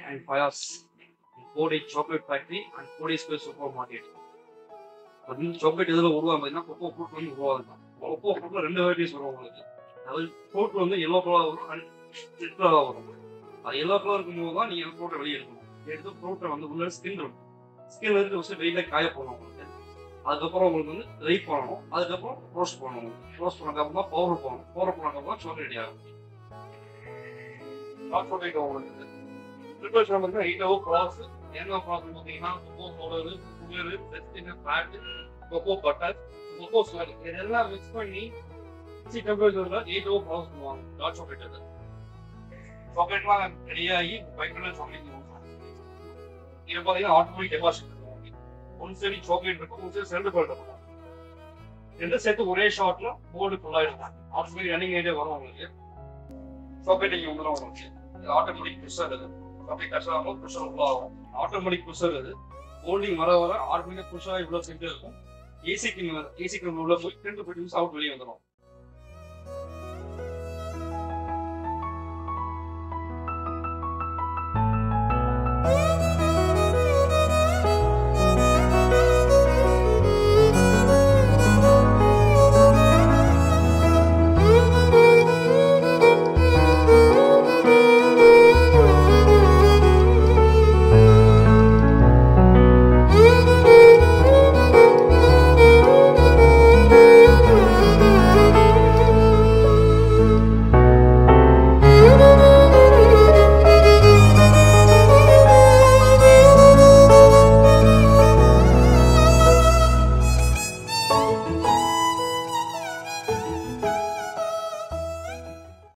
and Fayaz Kodai chocolate factory and Kodai space supermarket அது chocolate இதில் உருவாகும் பார்த்தீங்கன்னா கொக்கோ ஃப்ரூட் வந்து உருவாகுது கொக்கோ ஃப்ரூட்ல ரெண்டு வெரைட்டிஸ் வரும் உங்களுக்கு அதாவது ஃப்ரூட் வந்து எல்லோ கலராக வரும் அண்ட் ரெட் கலராக வரும் அது எல்லோ கலர் இருக்கும்போது தான் நீங்கள் ஃப்ரூட்டை வெளியே எடுக்கணும் எடுத்து ஃப்ரூட்டை வந்து உள்ள ஸ்கின் இருக்கும் ஸ்கின் எடுத்து ஃபஸ்ட்டு வெயிலில் காய போடணும் உங்களுக்கு அதுக்கப்புறம் உங்களுக்கு வந்து ட்ரை பண்ணணும் அதுக்கப்புறம் ரோஸ்ட் பண்ணணும் ரோஸ்ட் பண்ணதுக்கப்புறம் தான் பவுடர் போடணும் பவுடர் பண்ணதுக்கப்புறம் சாக்லேட் ரெடி ஆகும் சாக்லேட் உங்களுக்கு ப்ரிப்பரேஷன் வந்து எயிட் ஹவர் ப்ராஸ் என்ன ப்ராசஸ் பார்த்தீங்கன்னா கொக்கோ பவுடரு சுகரு செஸ்டின் ஃபேட்டு கொக்கோ பட்டர் கொக்கோ ஸ்வெல் இதெல்லாம் மிக்ஸ் பண்ணி சி டெம்பரேச்சர்ல எயிட் ஹவர் ப்ராசஸ் பண்ணுவாங்க டார்க் சாக்லேட் அது சாக்லேட்லாம் ரெடியாகி பைக்கில் சாக்லேட் இது பார்த்தீங்கன்னா automatic deposit one side chocolate இருக்கும் ஒன் சைடு செல்டு பல்ட் இருக்கும் ரெண்டு சேர்த்து ஒரே ஷாட்ல போர்டு ஃபுல்லாக இருக்கும் ஆட்டோமேட்டிக் ரன்னிங் ஆகிட்டே வரும் உங்களுக்கு சாக்லேட் இங்கே வந்துடும் உங்களுக்கு இது ஆட்டோமேட்டிக் ப்ரெஷர் இது அப்படி கஷ்டம் ஆகும் ப்ரெஷர் ஃபுல்லாக ஆகும் ஆட்டோமேட்டிக் ப்ரெஷர் இது ஹோல்டிங் வர வர ஆட்டோமேட்டிக் புஷ் ஆகி இவ்வளோ செஞ்சு இருக்கும் ஏசிக்கு ஏசிக்கு உள்ள போய் ரெண்டு ஃபைவ் நிமிஷம் அவுட் வெளியே வந்துடும்